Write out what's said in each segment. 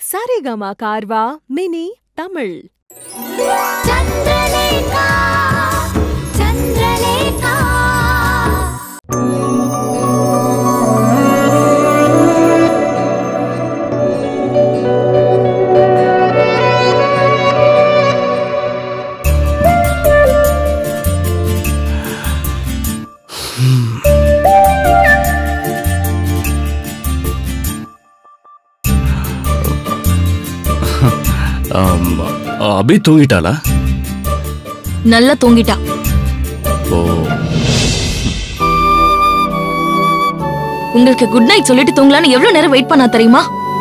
Saregama Carvaan mini Tamil Chandralekha Chandralekha ஆம், அபி தூங்கிட்டாளா நல்லா தூங்கிட்டா ஓ உங்களுக்கு குட் நைட் சொல்லிட்டு தூங்கலான்னு எவ்வளவு நேரம் வெயிட் பண்ணா தெரியுமா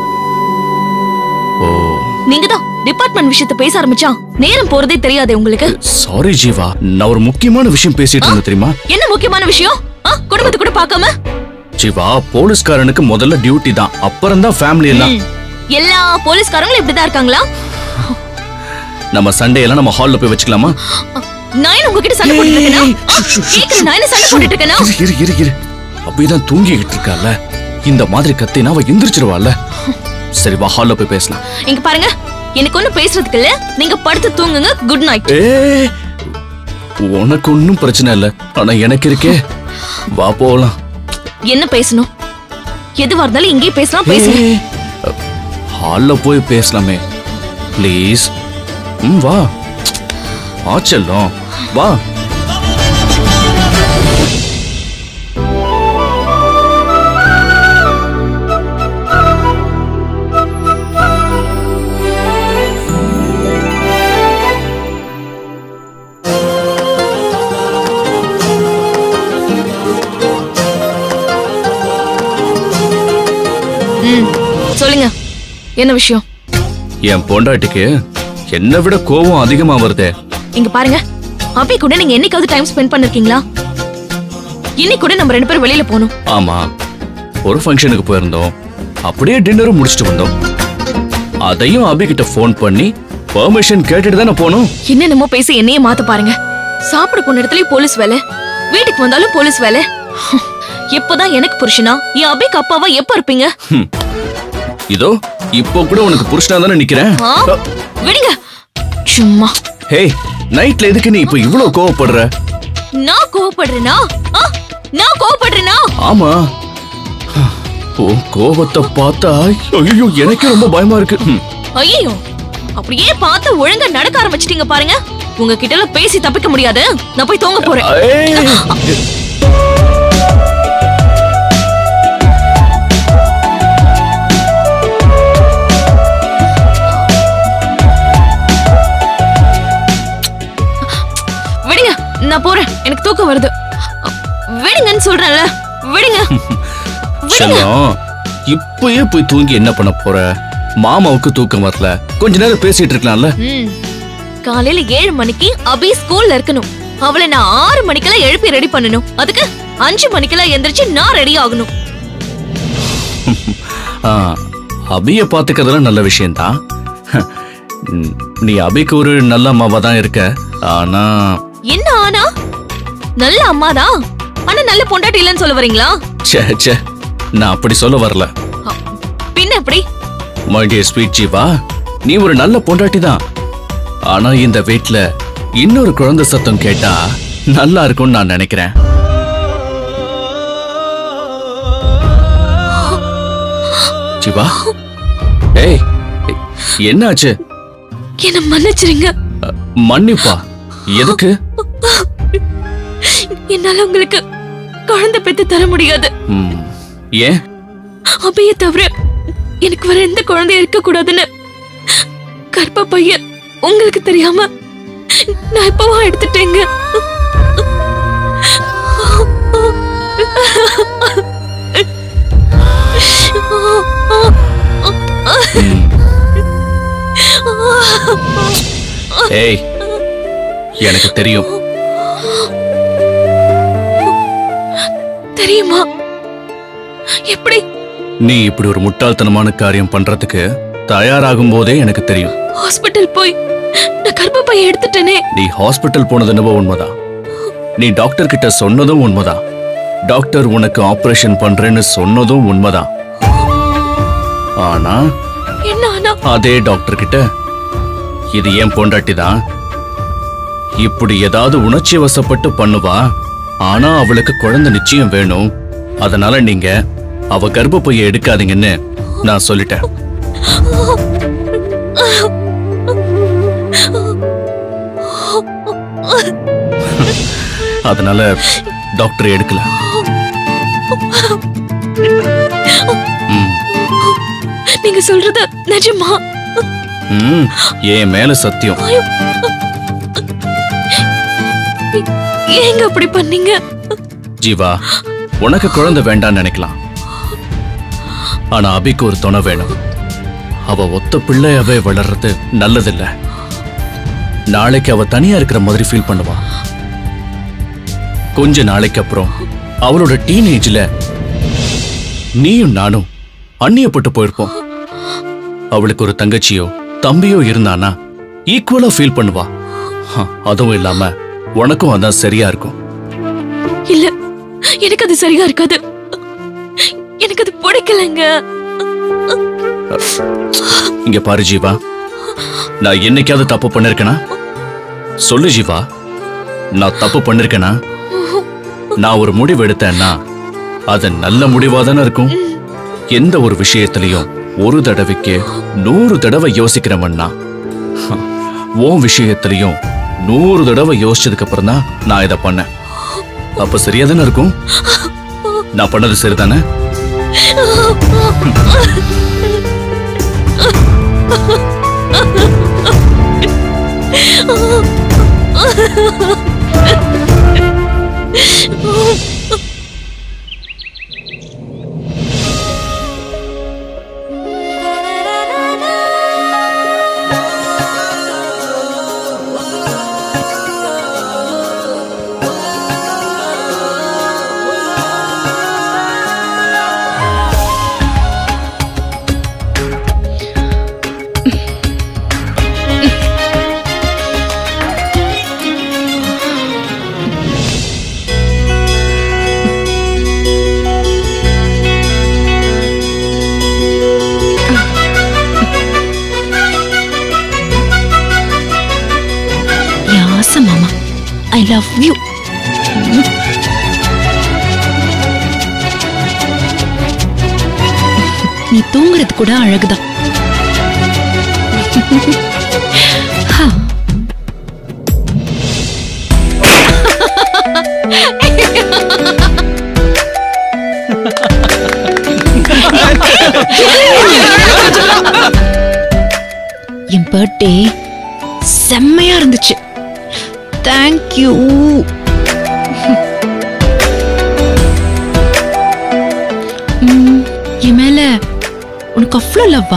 ஓ நீங்க தான் டிபார்ட்மெண்ட் விஷயத்தை பேச ஆரம்பிச்சா நேரம் போறதே தெரியாதே உங்களுக்கு சாரி ஜீவா நான் ஒரு முக்கியமான விஷயம் பேசிட்டு இருந்தேன் தெரியுமா என்ன முக்கியமான விஷயம் ஆ, குடும்பத்தை கூட பார்க்காம ஜீவா போலீஸ்காரனுக்கு முதல்ல டியூட்டி தான் அப்புறம் தான் ஃபேமிலி எல்லாம் ம், எல்லா போலீஸ்காரங்களும் இப்படிதான் இருக்காங்களா நம்ம சண்டே எல்லாம் நம்ம ஹால்ல போய் வச்சுக்கலாமா நான் என்ன உங்ககிட்ட சண்டை போட்டுட்டு இருக்கேனா ஏய், ஆ, ஷு, ஷு, ஷு, கேக்குறேன், நான் என்ன சண்டை போட்டுட்டு இருக்கேனா இரு, இரு இரு இரு அபிதான் தூங்கிக்கிட்டு இருக்கால இந்த மாதிரி கத்தினா அவ எந்திரிச்சிருவாள்ல சரி வா ஹால்ல போய் பேசலாம் இங்க பாருங்க எனக்கு ஒண்ணும் பேசுறதுக்கு இல்ல நீங்க படுத்து தூங்குங்க குட் நைட் ஏ உனக்கு ஒன்னும் பிரச்சனை இல்ல ஆனா எனக்கு இருக்கே வா போலாம் என்ன பேசணும் எதுவா இருந்தாலும் இங்கேயே பேசலாம் பேசுங்க ஏய், ஹால்ல போய் பேசலாமே ப்ளீஸ் ம் வா ஆ செல்லம் வா ம் சொல்லுங்க என்ன விஷயம் என் பொண்டாட்டிக்கு என்னை விட கோவம் அதிகமா வருதே இங்க பாருங்க அபி கூட நீங்க என்னைக்காவது டைம் ஸ்பெண்ட் பண்ணிருக்கீங்களா இன்னைக்கு கூட நம்ம ரெண்டு பேரும் வெளியில போகணும் ஆமா ஒரு ஃபங்க்ஷனுக்கு போயிருந்தோம் அப்படியே டின்னரும் முடிச்சிட்டு வந்தோம் அதையும் அபி கிட்ட ஃபோன் பண்ணி பெர்மிஷன் கேட்டுட்டு தானே போனோம் என்னென்னமோ பேசி என்னையே மாத்த பாருங்க சாப்பிட போன இடத்துலயும் போலீஸ் வேலை வீட்டுக்கு வந்தாலும் போலீஸ் வேலை எப்போதான் எனக்கு புருஷனா என் அபிக்கு அப்பாவா எப்ப இருப்பீங்க ஹம். இதோ இப்போ கூட உனக்கு புருஷனா தானே நிக்கிறேன் ஆ? விடுங்க சும்மா ஹே நைட்ல எதுக்கு நீ இப்போ இவ்வளவு கோவப்படுற நான் கோவப்படுறேனா ஆ? நான் கோவப்படுறேனா ஆமா ஓ கோவத்தை பார்த்தா ஐயோ எனக்கே ரொம்ப பயமா இருக்கு ஹம். ஐயோ அப்படியே பார்த்து ஒழுங்கா நடக்க ஆரம்பிச்சிட்டீங்க பாருங்க உங்ககிட்ட எல்லாம் பேசி தப்பிக்க முடியாது நான் போய் தூங்க போறேன் ஏய். விடுங்க நான் போறேன் எனக்கு தூக்கம் வருது விடுங்கன்னு சொல்றேன்ல விடுங்க விடுங்க செல்லம் இப்பயே போய் தூங்கி என்ன பண்ண போற மாமாவுக்கு தூக்கம் வரல கொஞ்ச நேரம் பேசிட்டு இருக்கலாம்ல ம். காலையில ஏழு மணிக்கு அபி ஸ்கூல்ல இருக்கணும் அவளை நான் ஆறு மணிக்கெல்லாம் எழுப்பி ரெடி பண்ணணும் அதுக்கு அஞ்சு மணிக்கெல்லாம் எந்திரிச்சு நான் ரெடி ஆகணும் ஆ, அபிய பாத்துக்கிறதுலாம் நல்ல விஷயம்தான் ம், நீ அபிக்கு ஒரு நல்ல அம்மாவா தான் இருக்க ஆனா என்ன ஆனா நல்ல அம்மாதான் ஆனா நல்ல பொண்டாட்டி இல்லைன்னு சொல்ல வரீங்களா ச்சே ச்சே நான் அப்படி சொல்ல வரல அ, பின்ன எப்படி மை டியர் ஸ்வீட் ஜீவா நீ ஒரு நல்ல பொண்டாட்டி தான் ஆனா இந்த வீட்ல இன்னொரு குழந்தை சத்தம் கேட்டா நல்லா இருக்கும்னு நான் நினைக்கிறேன் ஜீவா ஏய் என்னாச்சு என்ன மன்னிச்சிருங்க அ, மன்னிப்பா எதுக்கு என்னால உங்களுக்கு குழந்தை பெத்து தர முடியாது ம், ஏன் அபைய தவிர எனக்கு வேற எந்த குழந்தையும் இருக்க கூடாதுன்னு கர்ப்ப பையன் உங்களுக்கு தெரியாம நான் இப்பவா எடுத்துட்டேங்க ம். ஏய் எனக்கு தெரியும் தெரியுமா எப்படி நீ இப்படி ஒரு முட்டாள்தனமான காரியம் பண்றதுக்கு தயாராகும் போதே எனக்கு தெரியும் ஹாஸ்பிட்டல் போய் நான் கர்ப்ப பையன் எடுத்துட்டேனே நீ ஹாஸ்பிட்டல் போனது என்னவோ உண்மைதான் நீ டாக்டர் கிட்ட சொன்னதும் உண்மைதான் டாக்டர் உனக்கு ஆபரேஷன் பண்றேன்னு சொன்னதும் உண்மைதான் ஆனா என்ன ஆனா அதே டாக்டர் கிட்ட இது ஏன் பொண்டாட்டி தான் இப்படி ஏதாவது உணர்ச்சி வசப்பட்டு பண்ணுவா ஆனா அவளுக்கு குழந்தை நிச்சயம் வேணும் அதனால நீங்க அவ கர்ப்பப்பைய எடுக்காதீங்கன்னு நான் சொல்லிட்டேன் அதனால டாக்டர் எடுக்கல ம், நீங்க சொல்றது நிஜமா ம், என் மேல சத்தியம் ஏங்க அப்படி பண்ணீங்க ஜீவா உனக்கு குழந்தை வேண்டாம்னு நினைக்கலாம் ஆனா அபிக்கு ஒரு துணை வேணும் அவ ஒத்த பிள்ளையாவே வளர்றது நல்லதில்ல நாளைக்கு அவ தனியா இருக்கிற மாதிரி ஃபீல் பண்ணுவா கொஞ்ச நாளைக்கு அப்புறம் அவளோட டீனேஜ்ல நீயும் நானும் அந்நியப்பட்டு போயிருப்போம் அவளுக்கு ஒரு தங்கச்சியோ தம்பியோ இருந்தானா ஈக்குவலா ஃபீல் பண்ணுவா ஹ, அதுவும் இல்லாம உனக்கும் அதான் சரியா இருக்கும் இல்ல எனக்கு அது சரியா இருக்காது எனக்கு அது பிடிக்கலங்க இங்க பாரு ஜீவா நான் என்னைக்காவது தப்பு பண்ணிருக்கேனா சொல்லு ஜீவா நான் தப்பு பண்ணிருக்கேனா நான் ஒரு முடிவு எடுத்தேன்னா அது நல்ல முடிவா தானே இருக்கும் எந்த ஒரு விஷயத்திலையும் ஒரு தடவைக்கு நூறு தடவை யோசிக்கிறவன்னா உன் விஷயத்திலையும் நூறு தடவை யோசிச்சதுக்கு அப்புறம் தான் நான் இதை பண்ணேன் அப்ப சரியா தானே இருக்கும் நான் பண்ணது சரிதானே யாச மாமா ஐ லவ் யூ நீ தூங்குறது கூட அழகுதான் ஹா. என் பர்த்டே செம்மையா இருந்துச்சு தேங்க்யூ என் மேல உனக்கு அவ்வளோ லவ்வா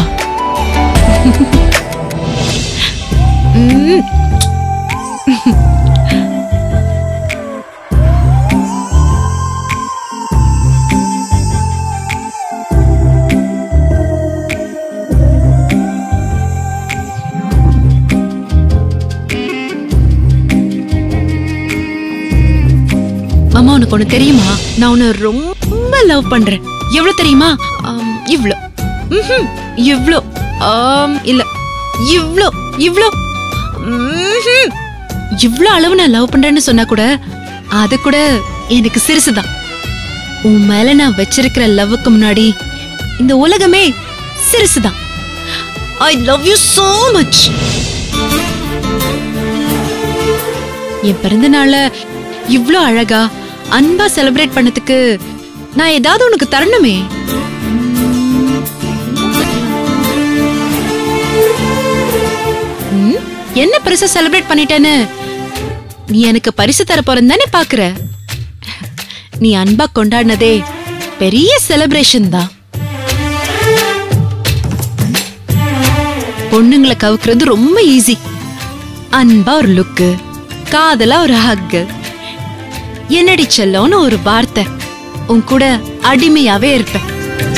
மாமா உனக்கு ஒண்ணு தெரியுமா நான் உன்னை ரொம்ப லவ் பண்றேன் எவ்வளவு தெரியுமா ஆம், இவ்ளோ ம்ஹும், இவ்ளோ ஆம், இல்ல இவ்ளோ இவ்ளோ ம்ஹும். இவ்ளோ அளவு நான் லவ் பண்றேன்னு சொன்னா கூட அது கூட எனக்கு சிறுசுதான் உன் மேல நான் வச்சிருக்கிற லவ்வுக்கு முன்னாடி இந்த உலகமே சிறுசுதான் I love you so much என் பிறந்த நாள இவ்ளோ அழகா அன்பா செலிப்ரேட் பண்ணதுக்கு நான் ஏதாவது உனக்கு தரணுமே ம், என்ன பெருசா செலிப்ரேட் பண்ணிட்டேன்னு நீ எனக்கு பரிசு தர போறேன்னு பாக்குற நீ அன்பா கொண்டாடினதே பெரிய செலிப்ரேஷன் தான் பொண்ணுங்களை கவுக்குறது ரொம்ப ஈஸி அன்பா ஒரு லுக்கு காதலா ஒரு ஹக்கு என்னடி செல்லோன்னு ஒரு வார்த்தை உன் கூட அடிமையாவே இருப்பேன்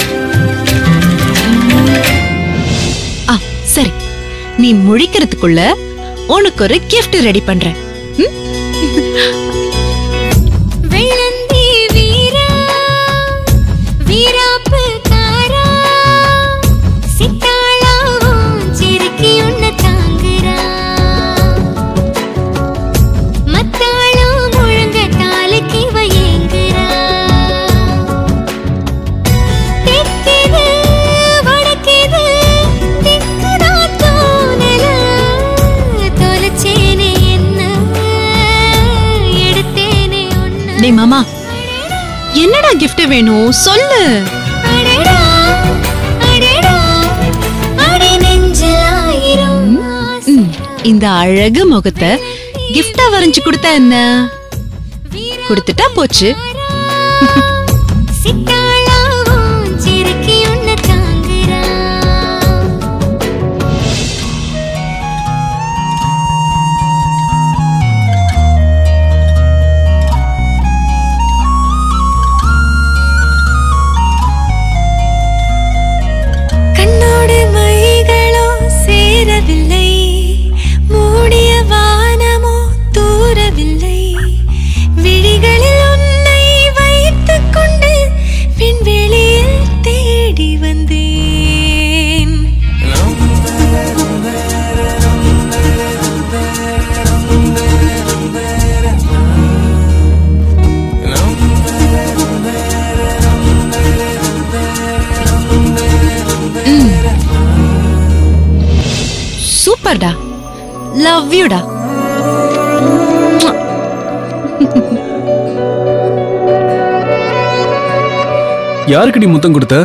ஆ சரி நீ முழிக்கிறதுக்குள்ள உனக்கு ஒரு கிஃப்ட் ரெடி பண்றேன் ம்? வெள்ளந்தி வீரா வீராப்பு காரா சித்தாளா டேய் மாமா என்னடா gift வேணும் சொல்லு அடடா அடடா அடி நெஞ்சில் ஆயிரம் ஆசை. ம், இந்த அழகு முகத்தை gift-ஆ வரைஞ்சு கொடுத்தா என்ன கொடுத்துட்டா போச்சு சித்தாளாவும் சிறுக்கி உன்னை தாங்குறா கண்ணோடு மைகளோ சேரவில்லை மூடிய வானமோ தூரவில்லை விழிகளில் உன்னை வைத்துக் கொண்டு விண்வெளியில் தேடி வந்தேன் சூப்பர்டா லவ் யூடா யாருக்குடி முத்தம் கொடுத்த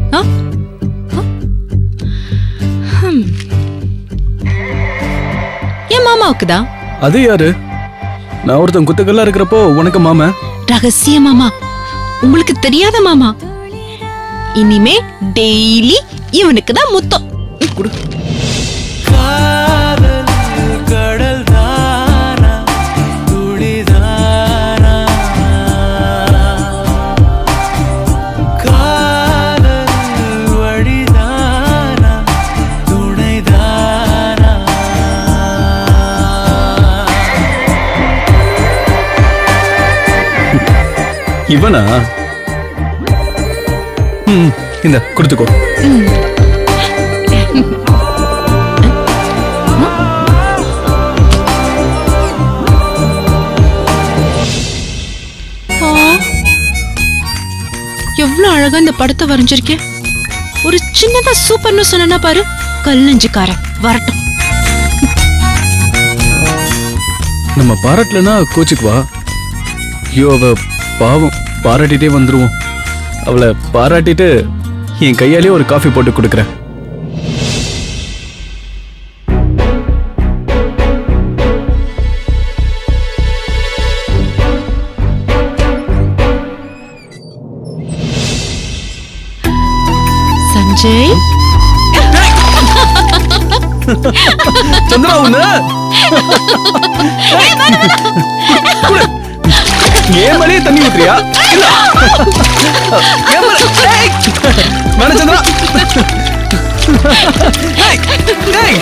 என் மாமாவுக்கு தான் அது யாரு நான் ஒருத்தன் குத்துக்கல்லா இருக்கிறப்போ உனக்கு மாம ரகசிய மாமா உங்களுக்கு தெரியாத மாமா இனிமே டெய்லி இவனுக்கு தான் முத்தம் கடல் தானா துளிதானா காதல் வழிதானா துணைதானா இவனா ம் இந்த கொடுத்துக்கோ ஆ, எவ்வளவு அழகா இந்த படத்தை வரைஞ்சிருக்கேன் ஒரு சின்னதா சூப்பர்னு சொன்னா பாரு கல்லஞ்சுக்காரன் வரட்டும் நம்ம பாராட்டலனா கோச்சுக்கு வா ஐயோ அவ பாவம் பாராட்டிட்டே வந்துருவோம் அவளை பாராட்டிட்டு என் கையாலே ஒரு காஃபி போட்டு கொடுக்குறேன் சஞ்சய் சந்திரா உன்ன குடு. என் மேலேயே தண்ணி ஊத்துறியா இல்ல என் மேல- ஏய். வேணாம் சந்திரா ஏய், ஏய்.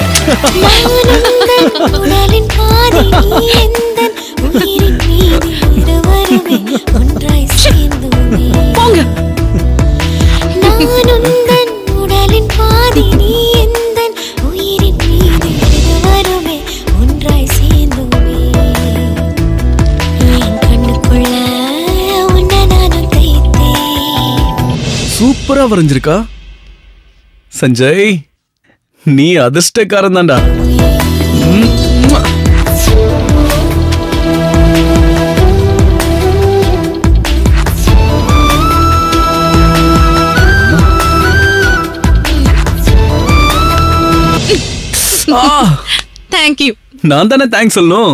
உடலின் பாதி நீ எந்தன் உயிரின் மீது இருவருமே ஒன்றாய் சேர்ந்தோமே போங்க நான் உந்தன் உடலின் பாதி நீ எந்தன் உயிரின் மீது இருவருமே ஒன்றாய் சேர்ந்தோமே என் கண்ணுக்குள்ள உன்னை நானும் தைத்தேன் சூப்பரா வரைஞ்சிருக்கா சஞ்சய் நீ அதிர்ஷ்டக்காரன் தான்டா தேங்க்யூ நான் தானே தேங்க்ஸ் சொல்லணும்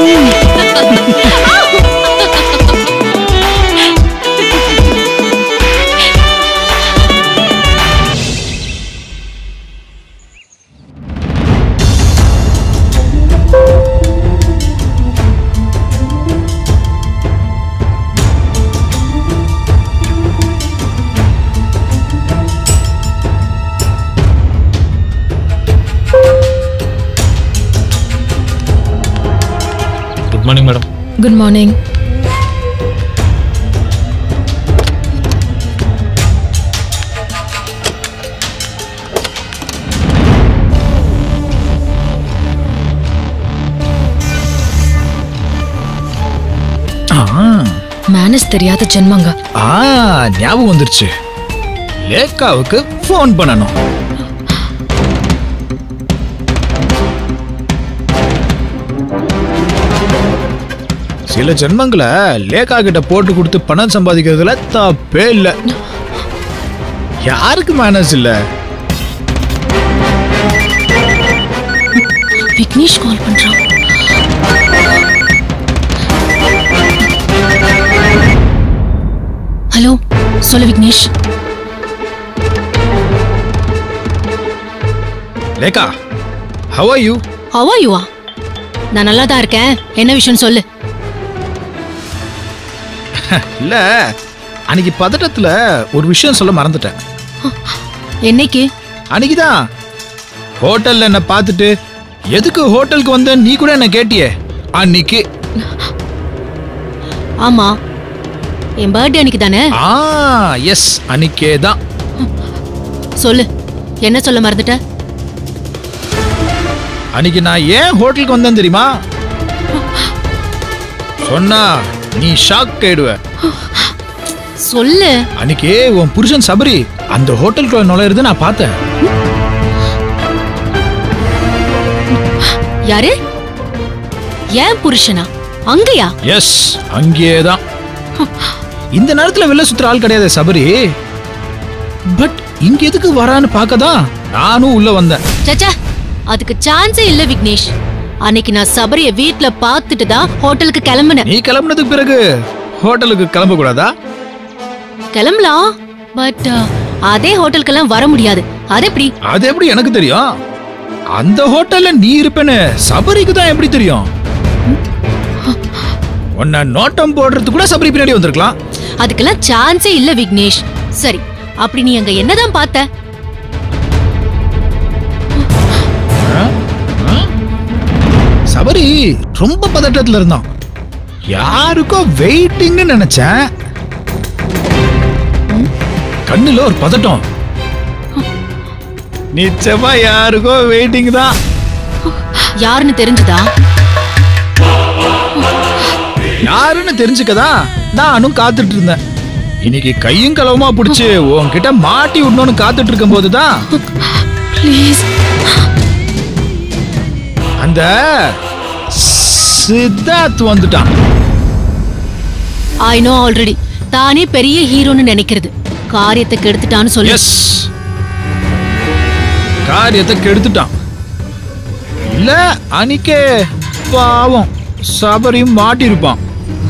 good morning madam good morning manners தெரியாத ஜென்மங்க ஆ ஞாபகம் வந்துருச்சு லேக்காவுக்கு ஃபோன் பண்ணணும் சில ஜென்மங்களை லேக்கா கிட்ட போட்டு கொடுத்து பணம் சம்பாதிக்கிறதுல தப்பே இல்ல யாருக்கு மேனஸ் இல்ல விக்னேஷ் கால் பண்றான் ஹலோ சொல்லு விக்னேஷ் லேக்கா how are you how are யூவா நான் நல்லா தான் இருக்கேன் என்ன விஷயம் சொல்லு இல்ல அன்னைக்கு பதட்டத்துல ஒரு விஷயம் சொல்ல மறந்துட்டேன் என்னைக்கு அன்னைக்குதான் ஹோட்டல்ல என்ன பார்த்துட்டு எதுக்கு ஹோட்டலுக்கு வந்த நீ கூட என்ன கேட்டியே அன்னைக்கு ஆமா என் பர்த்டே அன்னைக்கு தானே ஆ எஸ் அன்னைக்கே தான் சொல்லு என்ன சொல்ல மறந்துட்ட அன்னைக்கு நான் ஏன் ஹோட்டலுக்கு வந்தேன் தெரியுமா சொன்னா நீ ஷாக் ஆயிடுவ சொல்லு அன்னைக்கு உன் புருஷன் சபரி அந்த ஹோட்டலுக்குள்ள நுழையிறது நான் பார்த்தேன் யாரு ஏன் புருஷனா அங்கயா எஸ் அங்கேயே தான் இந்த நேரத்துல வெளில சுத்துற ஆள் கிடையாது சபரி பட் இங்க எதுக்கு வரான்னு பார்க்க தான் நானும் உள்ள வந்தேன் சச்சா அதுக்கு சான்ஸே இல்ல விக்னேஷ் அன்னைக்கு நான் சபரிய வீட்ல பார்த்துட்டு தான் ஹோட்டலுக்கு கிளம்புனேன் நீ கிளம்புனதுக்கு பிறகு ஹோட்டலுக்கு கிளம்ப கூடாதா கிளம்பலாம் பட் அதே ஹோட்டலுக்கெல்லாம் வர முடியாது அது எப்படி அது எப்படி எனக்கு தெரியும் அந்த ஹோட்டல்ல நீ இருப்பேன்னு சபரிக்கு தான் எப்படி தெரியும் உன்னை நோட்டம் போடுறது கூட சபரி பின்னாடி வந்திருக்கலாம் அதுக்கெல்லாம் சான்ஸே இல்ல விக்னேஷ் சரி அப்படி நீ அங்க என்னதான் பார்த்த சபரி ரொம்ப பதட்டத்துல இருந்தான் யாருக்கோ வெயிட்டிங்னு நினைச்சேன் கண்ணுல ஒரு பதட்டம் நிச்சயமா யாருக்கோ வெயிட்டிங் தான் யாருன்னு தெரிஞ்சுதா யாருன்னு தெரிஞ்சுக்கதா நானும் காத்துட்டு இருந்தேன் இன்னைக்கு கையும் களவுமா புடிச்சு உன்கிட்ட மாட்டி விடணும்னு காத்துட்டு இருக்கும் போதுதான் ப்ளீஸ் அந்த சித்தார்த் வந்துட்டான் ஐ நோ ஆல்ரெடி தானே பெரிய ஹீரோன்னு நினைக்கிறது காரியத்தை கெடுத்துட்டான்னு சொல்லு எஸ் காரியத்தை கெடுத்துட்டான் இல்ல அன்னைக்கே பாவம் சபரியும் மாட்டியிருப்பான்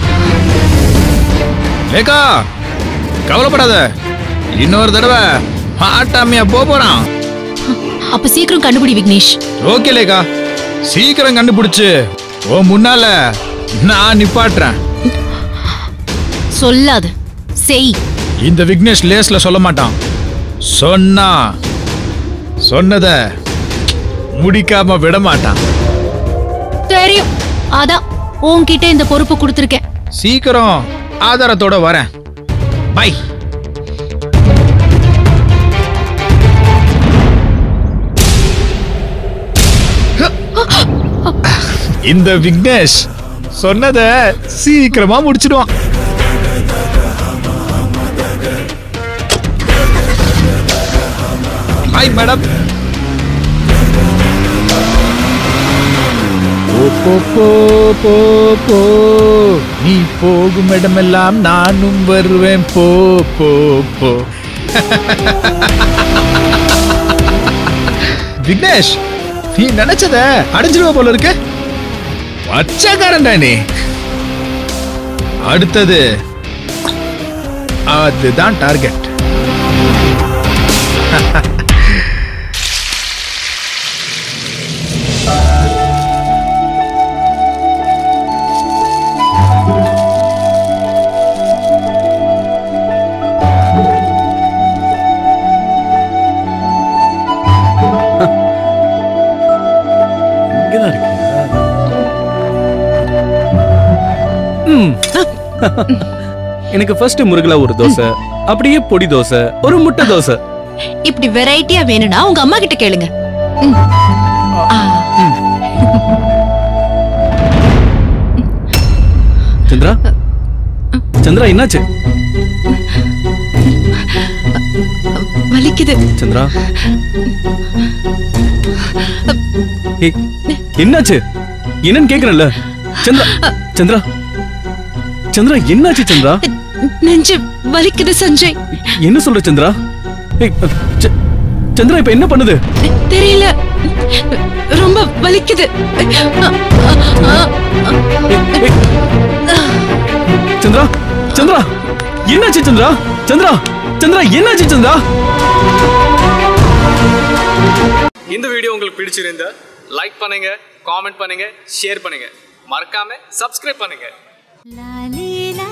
லேக்கா கவலைப்படாத இன்னொரு தடவை மாட்டாமையா போக போறான் அப்ப சீக்கிரம் கண்டுபிடி விக்னேஷ் ஓகே லேக்கா சீக்கிரம் கண்டுபிடிச்சு ஓ முன்னால நான் நிப்பாட்டுறேன் சொல்லாது செய் இந்த விக்னேஷ் லேஸ்ல சொல்ல மாட்டான் சொன்னா சொன்னத முடிக்காம விட மாட்டான் தெரியும் அதான் உன்கிட்ட இந்த பொறுப்பு கொடுத்துருக்கேன் சீக்கிரம் ஆதாரத்தோட வரேன் பை இந்த விக்னேஷ் சொன்னத சீக்கிரமா முடிச்சிடுவான் ஹாய் மேடம் போ போ போ போ போ நீ போகும் இடமெல்லாம் நானும் வருவேன் போ போ போ விக்னேஷ் நீ நினைச்சத அடைஞ்சிருவ போல இருக்கு பச்சைக்காரன்டா நீ அடுத்தது அதுதான் டார்கெட் இங்கதான் இருக்கீங்களா ம். எனக்கு ஃபர்ஸ்ட் முருகலா ஒரு தோசை அப்படியே பொடி தோசை ஒரு முட்டை தோசை இப்படி வெரைட்டியா வேணும்னா உங்க அம்மா கிட்ட கேளுங்க ம். ஆ. சந்திரா சந்திரா என்னாச்சு வலிக்குது சந்திரா ஏய், என்னாச்சு என்னன்னு கேக்குறேன்ல சந்திரா சந்திரா சந்திரா என்னாச்சு சந்திரா நெஞ்சு வலிக்குது சஞ்சய் என்ன சொல்ற சந்திரா ஏய், ச- சந்திரா இப்ப என்ன பண்ணுது தெரியல ரொம்ப வலிக்குது சந்திரா சந்திரா என்னாச்சு சந்திரா சந்திரா சந்திரா என்னாச்சு சந்திரா இந்த வீடியோ உங்களுக்கு பிடிச்சிருந்தா லைக் பண்ணுங்க காமெண்ட் பண்ணுங்க ஷேர் பண்ணுங்க மறக்காம சப்ஸ்கிரைப் பண்ணுங்க லாலி லா